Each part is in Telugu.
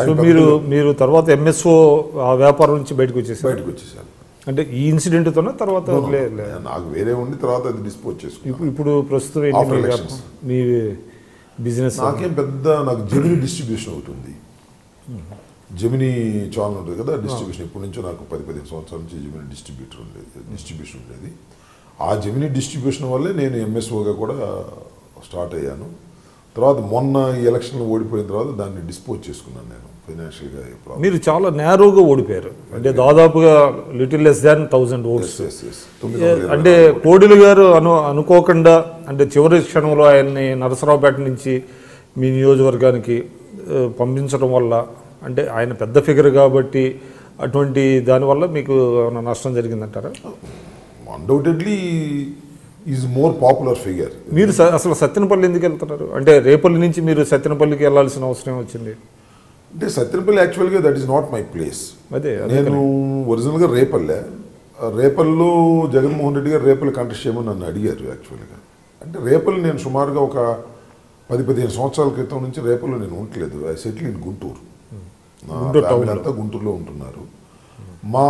దానికి మీరు మీరు తర్వాత ఎంఎస్ఓ ఆ వ్యాపారం నుంచి బయటకు వచ్చేసారు బయటకు వచ్చేసాను అంటే ఈ ఇన్సిడెంట్తోనే తర్వాత లే- లే- నాకు వేరే ఉండి తర్వాత అది డిస్పోజ్ చేసుకున్నాను ఇప్పుడు- ఇప్పుడు ప్రస్తుతం ఏంటి After మీ elections. వ్యాపారం? మీ బిజినెస్ నాకేం పెద్ద నాకు జమినీ డిస్ట్రిబ్యూషన్ ఒకటి ఉంది జమినీ ఛానల్ ఉంటుంది కదా డిస్ట్రిబ్యూషన్ ఇప్పటి నుంచో నాకు పది పదిహేను సంవత్సరాల నుంచి జమినీ డిస్ట్రిబ్యూటర్ ఉండేది డిస్ట్రిబ్యూషన్ ఉండేది ఆ జమినీ డిస్ట్రిబ్యూషన్ వల్లే నేను ఎంఎస్ఓగా కూడా స్టార్ట్ అయ్యాను తర్వాత మొన్న ఈ ఎలక్షన్ ఓడిపోయిన తర్వాత దాన్ని డిస్పోజ్ చేసుకున్నాను నేను ఫైనాన్షియల్గా ప్రాబ్లం మీరు చాలా నేరోగా ఓడిపోయారు అంటే దాదాపుగా little less than thousand votes తొమ్మిది వందల ఇరవై అంటే కోడిలు గారు అను అనుకోకుండా అంటే చివరి క్షణంలో ఆయన్ని నరసరావుపేట నుంచి మీ నియోజకవర్గానికి ఆ, పంపించడం వల్ల అంటే ఆయన పెద్ద ఫిగర్ కాబట్టి అటువంటి దానివల్ల మీకు ఏమైనా నష్టం జరిగిందంటారా undoubtedly is more popular figure మీరు స- అసలు సత్యనపల్లి ఎందుకు వెళ్తున్నారు అంటే రేపల్లి నుంచి మీరు సత్యనపల్లికి వెళ్ళాల్సిన అవసరం వచ్చింది అంటే సత్యనపల్లి యాక్చువల్గా that is not my place అదే అదే నేను ఒరిజినల్గా రేపల్లే ఆ రేపల్లో జగన్మోహన్ రెడ్డి గారు రేపల్లి కంటెస్ట్ చేయమని నన్ను అడిగారు యాక్చువల్గా అంటే రేపల్లి నేను సుమారుగా ఒక పది పదిహేను సంవత్సరాల క్రితం నుంచి రేపల్లో నేను ఉండట్లేదు ఐ సెటిల్ ఇన్ గుంటూరు నా గుంటూరు ఫ్యామిలీ టౌన్లో. అంతా గుంటూరులో ఉంటున్నారు మా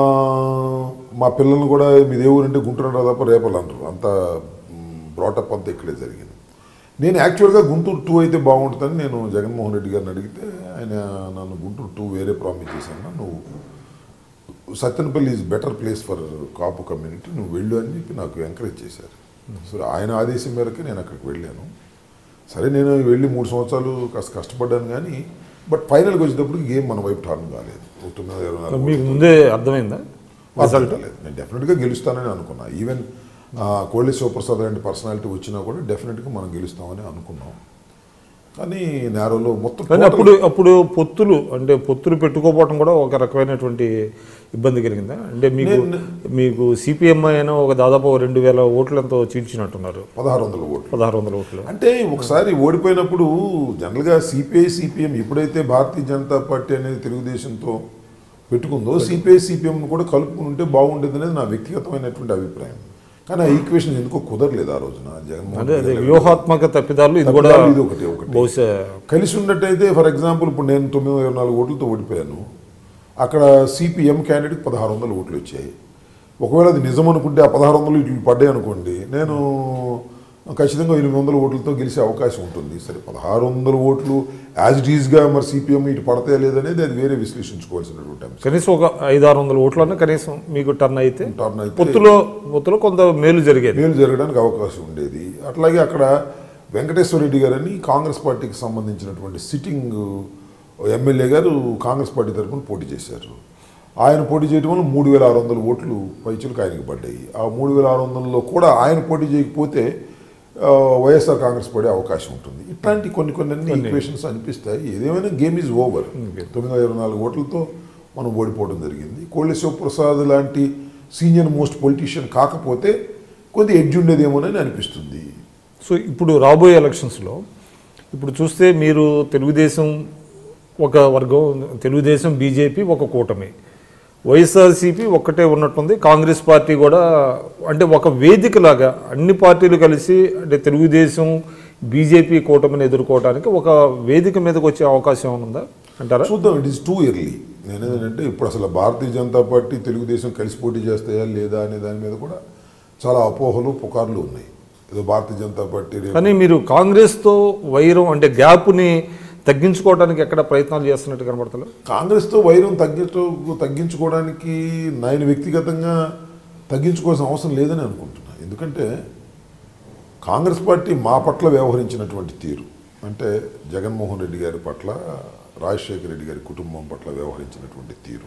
మా పిల్లల్ని కూడా మీది ఏ ఊరంటే గుంటూరు అంటారు తప్ప రేపల్లి అంటారు అంత బ్రాటప్ అంతా ఇక్కడే జరిగింది నేను యాక్చువల్గా గుంటూరు టూ అయితే బాగుంటుందని నేను జగన్మోహన్ రెడ్డి గారిని అడిగితే ఆయన నన్ను గుంటూరు టూ వేరే ప్రామిస్ చేశాను నువ్వు Satyanapalli is better place for Kapu community నువ్వు వెళ్ళు అని చెప్పి నాకు ఎంకరేజ్ చేశారు సో ఆయన ఆదేశం మేరకు నేను అక్కడికి వెళ్ళాను సరే నేను వెళ్ళి మూడు సంవత్సరాలు కాస్త కష్టపడ్డాను కానీ బట్ ఫైనల్కి వచ్చేటప్పుడు గేమ్ మన వైపు టర్న్ కాలేదు ఒక తొమ్మిది వందల ఇరవై నాలుగు మీకు ముందే అర్థమైందా రిజల్ట్ లేదు నేను డెఫినెట్గా గెలుస్తానని అనుకున్నా ఈవెన్ కోళ్ళి శివప్రసాద్ లాంటి పర్సనాలిటీ వచ్చినా కూడా డెఫినెట్గా మనం గెలుస్తామని అనుకున్నాం కానీ నేరోలో మొత్తం కానీ total- అప్పుడు అప్పుడు పొత్తులు అంటే పొత్తులు పెట్టుకోపోవడం కూడా ఒక రకమైనటువంటి ఇబ్బంది కలిగిందా అంటే మీకు మీకు సిపిఎం అయినా ఒక దాదాపు ఒక రెండు వేల ఓట్లంతో చీల్చినట్టున్నారు పదహారు వందల ఓట్లు పదహారు వందల ఓట్లు అంటే ఒకసారి ఓడిపోయినప్పుడు జనరల్గా సిపిఐ సిపిఎం ఎప్పుడైతే భారతీయ జనతా పార్టీ అనేది తెలుగుదేశంతో పెట్టుకుందో సిపిఐ సిపిఎం కూడా కలుపుకుని ఉంటే బాగుండేది అనేది నా వ్యక్తిగతమైనటువంటి అభిప్రాయం కానీ ఆ ఈక్వేషన్ ఎందుకో కుదరలేదు ఆ రోజున జగన్మోహన్ అదే అదే రెడ్డి గారు. వ్యూహాత్మక తప్పిదాలు ఇది కూడా తప్పిదాలు ఇది ఒకటి ఒకటి బహుశా కలిసి ఉన్నట్టయితే ఫర్ ఎగ్జాంపుల్ ఇప్పుడు నేను తొమ్మిది వందల ఇరవై నాలుగు ఓట్లతో ఓడిపోయాను అక్కడ సిపిఎం క్యాండిడేట్ పదహారు వందల ఓట్లు వచ్చాయి ఒకవేళ అది నిజం అనుకుంటే ఆ పదహారు వందలు ఇట్లు పడ్డాయి అనుకోండి నేను ఖచ్చితంగా ఎనిమిది వందల ఓట్లతో గెలిచే అవకాశం ఉంటుంది సరే పదహారు వందల ఓట్లు యాజ్ ఇట్ ఈజ్గా మరి సిపిఎం ఇటు పడతాయా లేదనేది అది వేరే విశ్లేషించుకోవాల్సినటువంటి అంశం కనీసం ఒక ఐదు ఆరు వందల ఓట్లన్నా కనీసం మీకు టర్న్ అయితే టర్న్ అయితే పొత్తులో పొత్తులో కొంత మేలు జరిగేది మేలు జరగడానికి అవకాశం ఉండేది అట్లాగే అక్కడ వెంకటేశ్వర రెడ్డి గారని కాంగ్రెస్ పార్టీకి సంబంధించినటువంటి సిట్టింగ్ ఎమ్మెల్యే గారు కాంగ్రెస్ పార్టీ తరఫున పోటీ చేశారు ఆయన పోటీ చేయడం వల్ల మూడు వేల ఆరు వందల ఓట్లు పైచులకు ఆయనకి పడ్డాయి ఆ మూడు వేల ఆరు వందలలో కూడా ఆయన పోటీ చేయకపోతే ఆ, వైఎస్ఆర్ కాంగ్రెస్ పడే అవకాశం ఉంటుంది ఇట్లాంటి కొన్ని కొన్ని అన్ని ఈక్వేషన్స్ అనిపిస్తాయి ఏదేమైనా గేమ్ ఈజ్ ఓవర్ తొమ్మిది వందల ఇరవై నాలుగు ఓట్లతో మనం ఓడిపోవడం జరిగింది కోళ్ళ శివప్రసాద్ లాంటి సీనియర్ మోస్ట్ పొలిటీషియన్ కాకపోతే కొద్ది ఎడ్జ్ ఉండేదేమోనని అనిపిస్తుంది సో ఇప్పుడు రాబోయే ఎలక్షన్స్లో ఇప్పుడు చూస్తే మీరు తెలుగుదేశం ఒక వర్గం తెలుగుదేశం బీజేపీ ఒక కూటమి వైఎస్ఆర్సీపీ ఒక్కటే ఉన్నట్టుంది కాంగ్రెస్ పార్టీ కూడా అంటే ఒక వేదికలాగా అన్ని పార్టీలు కలిసి అంటే తెలుగుదేశం బీజేపీ కూటమిని ఎదుర్కోవడానికి ఒక వేదిక మీదకి వచ్చే అవకాశం ఏమైనా ఉందా అంటారా చూద్దాం ఇట్ ఈస్ టూ ఎర్లీ నేను ఏంటంటే ఇప్పుడు అసలు భారతీయ జనతా పార్టీ తెలుగుదేశం కలిసి పోటీ చేస్తాయా లేదా అనే దాని మీద కూడా చాలా అపోహలు పుకార్లు ఉన్నాయి ఏదో భారతీయ జనతా పార్టీ రేపు కానీ మీరు కాంగ్రెస్తో వైరం అంటే గ్యాప్ని తగ్గించుకోవడానికి ఎక్కడ ప్రయత్నాలు చేస్తున్నట్టు కనబడతలేదు కాంగ్రెస్తో వైరం తగ్గించు తగ్గించుకోవడానికి నేను వ్యక్తిగతంగా తగ్గించుకోవాల్సిన అవసరం లేదని అనుకుంటున్నా ఎందుకంటే కాంగ్రెస్ పార్టీ మా పట్ల వ్యవహరించినటువంటి తీరు అంటే జగన్మోహన్ రెడ్డి గారి పట్ల రాజశేఖర రెడ్డి గారి కుటుంబం పట్ల వ్యవహరించినటువంటి తీరు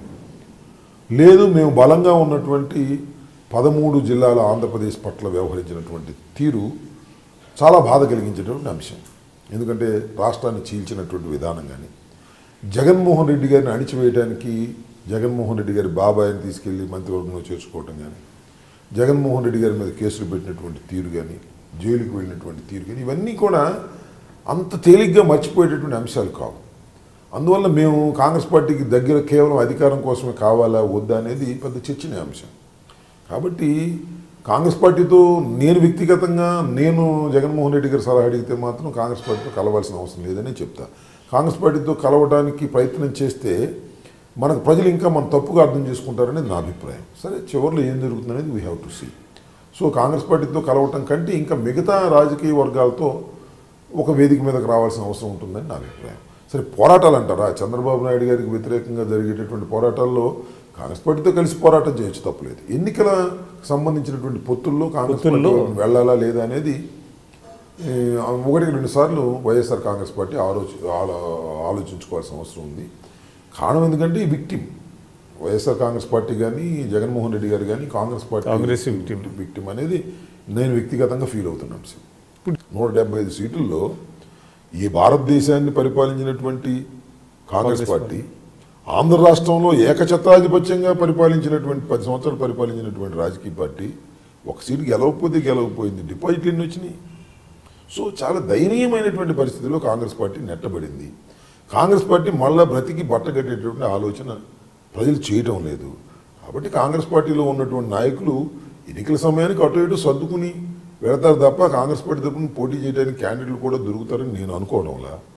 లేదు మేము బలంగా ఉన్నటువంటి పదమూడు జిల్లాల ఆంధ్రప్రదేశ్ పట్ల వ్యవహరించినటువంటి తీరు చాలా బాధ కలిగించేటువంటి అంశం ఎందుకంటే రాష్ట్రాన్ని చీల్చినటువంటి విధానం కానీ జగన్మోహన్ రెడ్డి గారిని అణిచివేయడానికి జగన్మోహన్ రెడ్డి గారి బాబాయిని తీసుకెళ్లి మంత్రివర్గంలో చేర్చుకోవటం కానీ జగన్మోహన్ రెడ్డి గారి మీద కేసులు పెట్టినటువంటి తీరు కానీ జైలుకి వెళ్ళినటువంటి తీరు కానీ ఇవన్నీ కూడా అంత తేలిగ్గా మర్చిపోయేటటువంటి అంశాలు కావు అందువల్ల మేము కాంగ్రెస్ పార్టీకి దగ్గర కేవలం అధికారం కోసమే కావాలా వద్దా అనేది పెద్ద చర్చనీయ అంశం కాబట్టి కాంగ్రెస్ పార్టీతో నేను వ్యక్తిగతంగా నేను జగన్మోహన్ రెడ్డి గారి సలహా అడిగితే మాత్రం కాంగ్రెస్ పార్టీతో కలవాల్సిన అవసరం లేదని చెప్తా కాంగ్రెస్ పార్టీతో కలవడానికి ప్రయత్నం చేస్తే మనకు ప్రజలు ఇంకా మనం తప్పుగా అర్థం చేసుకుంటారనేది నా అభిప్రాయం సరే చివరిలో ఏం జరుగుతుందనేది we have to see so Congress పార్టీతో కలవటం కంటే ఇంకా మిగతా రాజకీయ వర్గాలతో ఒక వేదిక మీదకి రావాల్సిన అవసరం ఉంటుందని నా అభిప్రాయం సరే పోరాటాలు అంటారా చంద్రబాబు నాయుడు గారికి వ్యతిరేకంగా జరిగేటటువంటి పోరాటాల్లో కాంగ్రెస్ పార్టీతో కలిసి పోరాటం చేయొచ్చు తప్పులేదు ఎన్నికల సంబంధించినటువంటి పొత్తుల్లో కాంగ్రెస్ పొత్తుల్లో- పార్టీ వెళ్ళాలా లేదా అనేది ఏ, ఒకటికి రెండు సార్లు వైఎస్ఆర్ కాంగ్రెస్ పార్టీ ఆలోచి ఆలో- ఆలోచించుకోవాల్సిన అవసరం ఉంది కారణం ఎందుకంటే ఈ విక్టిమ్ వైఎస్ఆర్ కాంగ్రెస్ పార్టీ కానీ జగన్మోహన్ రెడ్డి గారు కానీ Congress party Congress victim. Victim అనేది నేను వ్యక్తిగతంగా ఫీల్ అవుతున్నాను సార్ నూట డెబ్బై ఐదు సీట్లలో ఈ భారతదేశాన్ని పరిపాలించినటువంటి కాంగ్రెస్ కాంగ్రెస్ పార్టీ ఆంధ్ర రాష్ట్రంలో ఏకఛత్రాధిపత్యంగా పరిపాలించినటువంటి పది సంవత్సరాలు పరిపాలించినటువంటి రాజకీయ పార్టీ ఒక సీటు గెలవకపోతే గెలవకపోయింది డిపాజిట్లు ఎన్ని వచ్చినాయి సో చాలా దయనీయమైనటువంటి పరిస్థితిలో కాంగ్రెస్ పార్టీ నెట్టబడింది కాంగ్రెస్ పార్టీ మళ్ళా బ్రతికి బట్టగట్టేటటువంటి ఆలోచన ప్రజలు చేయటం లేదు కాబట్టి కాంగ్రెస్ పార్టీలో ఉన్నటువంటి నాయకులు ఎన్నికల సమయానికి అటు ఇటు సర్దుకుని వెళతారు తప్ప కాంగ్రెస్ పార్టీ తరపున పోటీ చేయడానికి క్యాండిడేట్లు కూడా దొరుకుతారని నేను అనుకోవడంలా